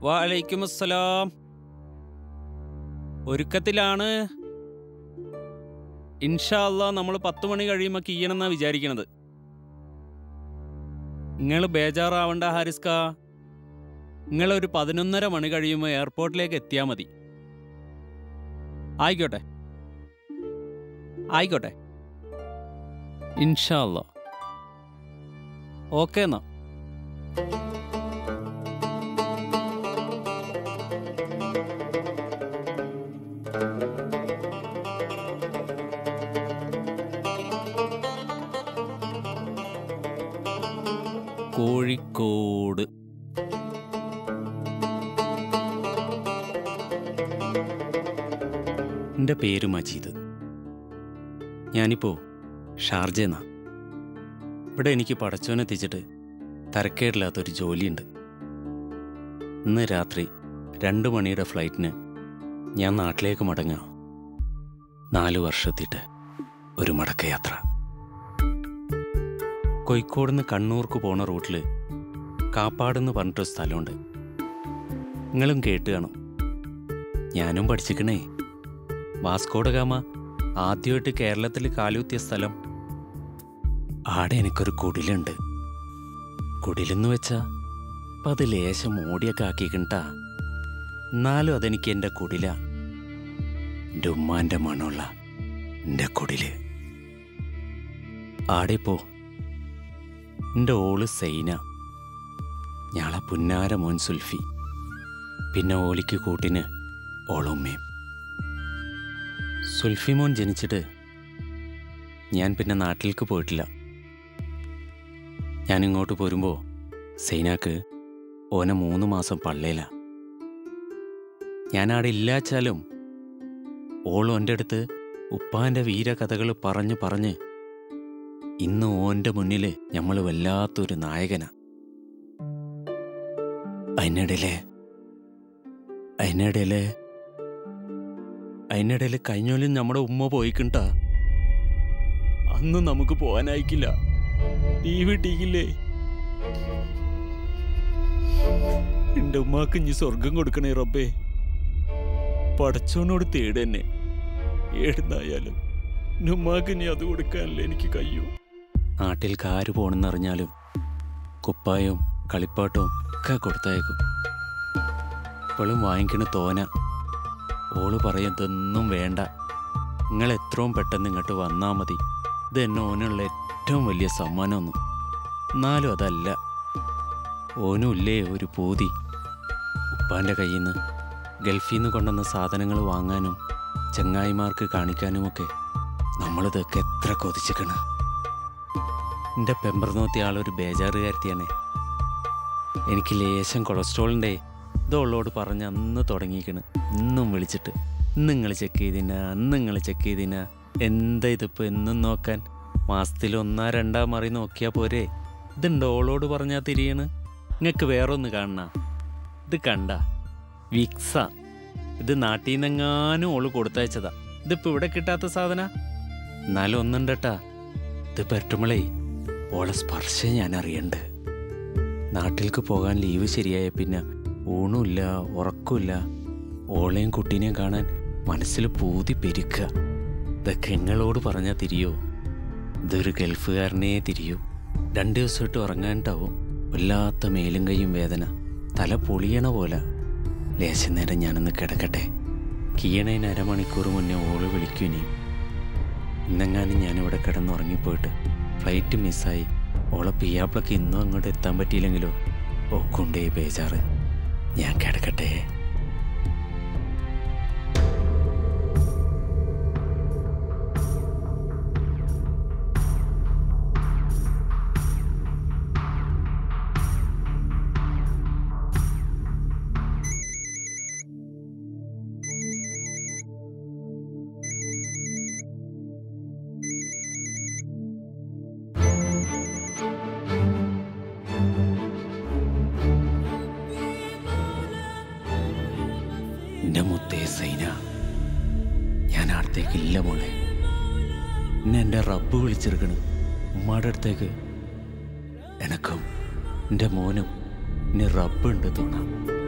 വാലൈക്കും അസ്സലാം ഒരുക്കത്തിലാണ് ഇൻഷാ അല്ലാ നമ്മൾ പത്ത് മണി കഴിയുമ്പോൾ കീയണമെന്നാ വിചാരിക്കണത് നിങ്ങൾ ബേജാറാവണ്ട ഹാരിസ്ക നിങ്ങളൊരു പതിനൊന്നര മണി കഴിയുമ്പോൾ എയർപോർട്ടിലേക്ക് എത്തിയാൽ മതി ആയിക്കോട്ടെ ആയിക്കോട്ടെ ഇൻഷാ അല്ലാ ഓക്കെ എന്നാ കോഴിക്കോട് എൻ്റെ പേര് മജീദ് ഞാനിപ്പോൾ ഷാർജെന്ന ഇവിടെ എനിക്ക് പടച്ചോനെത്തിച്ചിട്ട് തരക്കേടില്ലാത്തൊരു ജോലിയുണ്ട് ഇന്ന് രാത്രി രണ്ട് മണിയുടെ ഫ്ലൈറ്റിന് ഞാൻ നാട്ടിലേക്ക് മടങ്ങാം നാല് വർഷത്തിട്ട് ഒരു മടക്കയാത്ര കോഴിക്കോട് നിന്ന് കണ്ണൂർക്ക് പോണ റൂട്ടിൽ കാപ്പാടെന്ന് പറഞ്ഞിട്ടൊരു സ്ഥലമുണ്ട് നിങ്ങളും കേട്ട് കാണും ഞാനും പഠിച്ചിക്കണേ വാസ്കോഡ ഗാമ ആദ്യമായിട്ട് കേരളത്തിൽ കാലുകുത്തിയ സ്ഥലം ആടെ എനിക്കൊരു കുടിലുണ്ട് കുടിലെന്ന് വെച്ചാ അപ്പം അത് ലേശം ഓടിയൊക്കെ ആക്കിക്കണ്ടാ എന്നാലും അതെനിക്ക് എൻ്റെ കുടില എൻ്റെ ഉമ്മാൻ്റെ മണമുള്ള എൻ്റെ കുടില് ആടെ പോ എൻ്റെ ഓള് സൈന ഞാളെ പുന്നാര മോൻ സുൽഫി പിന്നെ ഓലിക്ക് കൂട്ടിന് ഓളുമ്മയും സുൽഫി മോൻ ജനിച്ചിട്ട് ഞാൻ പിന്നെ നാട്ടിലേക്ക് പോയിട്ടില്ല ഞാൻ ഇങ്ങോട്ട് പോരുമ്പോൾ സൈനാക്ക് ഓനെ മൂന്ന് മാസം പള്ളയില ഞാൻ അവിടെ ഇല്ലാച്ചാലും ഓളും എൻ്റെ അടുത്ത് ഉപ്പാൻ്റെ വീരകഥകൾ പറഞ്ഞ് പറഞ്ഞ് ഇന്ന് ഓൻ്റെ മുന്നിൽ നമ്മൾ വല്ലാത്തൊരു നായകനാ അതിനിടയിലെ അതിനിടയിലെ അതിനിടയിൽ കഴിഞ്ഞോലും നമ്മുടെ ഉമ്മ പോയിക്കണ്ട അന്ന് നമുക്ക് പോകാനായിക്കില്ല ലീവ് കിട്ടിയില്ലേ എന്റെ ഉമ്മാക്ക് ഇനി സ്വർഗം കൊടുക്കണേ റബ്ബേ പടച്ചോനോട് തേടെന്നെ ഏടുന്നായാലും എന്റെ ഉമ്മാക്ക് ഇനി അത് കൊടുക്കാനല്ലേ എനിക്ക് കഴിയൂ നാട്ടിൽ കാര് പോണെന്നറിഞ്ഞാലും കുപ്പായവും കളിപ്പാട്ടവും ഒക്കെ കൊടുത്തയക്കും ഇപ്പോഴും വാങ്ങിക്കണ തോന ഓള് പറയുന്നതൊന്നും വേണ്ട നിങ്ങൾ എത്രയും പെട്ടെന്ന് ഇങ്ങോട്ട് വന്നാൽ മതി ഇത് എന്നെ ഓനുള്ള ഏറ്റവും വലിയ സമ്മാനമൊന്നും എന്നാലും അതല്ല ഓനും ഇല്ലേ ഒരു പൂതി ഉപ്പാൻ്റെ കയ്യിൽ നിന്ന് ഗൾഫിൽ നിന്ന് കൊണ്ടുവന്ന സാധനങ്ങൾ വാങ്ങാനും ചങ്ങായിമാർക്ക് കാണിക്കാനുമൊക്കെ നമ്മളിതൊക്കെ എത്ര കൊതിച്ചിക്കണ എൻ്റെ പെമ്പർനോത്തി ആളൊരു ബേജാറുകാരത്തിയാണേ എനിക്ക് ലേശം കൊളസ്ട്രോളിൻ്റെ ഇതുള്ളോട് പറഞ്ഞ് അന്ന് തുടങ്ങിക്കണ് ഇന്നും വിളിച്ചിട്ട് ഇന്ന് നിങ്ങൾ ചെക്ക് ചെയ്തിന അന്ന് നിങ്ങൾ ചെക്ക് ചെയ്തിന എന്താ ഇതിപ്പോൾ എന്നും നോക്കാൻ മാസത്തിൽ ഒന്നാ രണ്ടാ മറി നോക്കിയാൽ പോരെ ഇതുണ്ട് ഓളോട് പറഞ്ഞാൽ തിരിയണ് നിങ്ങൾക്ക് വേറെ ഒന്ന് കാണണ ഇത് കണ്ട വിക്സ ഇത് നാട്ടിൽ നിന്നെങ്ങാനും ഓള് കൊടുത്തയച്ചതാ ഇതിപ്പോൾ ഇവിടെ കിട്ടാത്ത സാധന എന്നാലും ഒന്നുണ്ടട്ടാ ഇത് പറ്റുമ്പോളേ ഓളെ സ്പർശം ഞാൻ അറിയണ്ട് നാട്ടിലേക്ക് പോകാൻ ലീവ് ശരിയായ പിന്നെ ഊണുമില്ല ഉറക്കമില്ല ഓളെയും കുട്ടീനെയും കാണാൻ മനസ്സിൽ പൂതി പെരുക്കുക ഇതൊക്കെ നിങ്ങളോട് പറഞ്ഞാൽ തിരിയോ ഇതൊരു ഗൾഫുകാരനെ തിരിയൂ രണ്ട് ദിവസമായിട്ട് ഉറങ്ങാനിട്ടാവും വല്ലാത്ത മേലും കൈയും വേദന തല പൊളിയണ പോലെ ലേശം നേരം ഞാനൊന്ന് കിടക്കട്ടെ കീയണേന് അരമണിക്കൂർ മുന്നേ ഓള് വിളിക്കും ഇനിയും ഇന്നെങ്ങാനും ഞാനിവിടെ കിടന്നുറങ്ങിപ്പോയിട്ട് ഫ്ലൈറ്റ് മിസ്സായി ഓളെ പിയാപ്പിളക്ക് ഇന്നും അങ്ങോട്ട് എത്താൻ പറ്റിയില്ലെങ്കിലോ ഒക്കുണ്ടേ ബേജാറ് ഞാൻ കിടക്കട്ടെ എൻ്റെ മുത്തേ സൈന ഞാൻ അടുത്തേക്കില്ല മോളെ എന്നെ എൻ്റെ റബ്ബ് വിളിച്ചെടുക്കണ് ഉമ്മാടെ അടുത്തേക്ക് എനക്കും എൻ്റെ മോനും ഇനി റബ്ബുണ്ട് തോന്നാം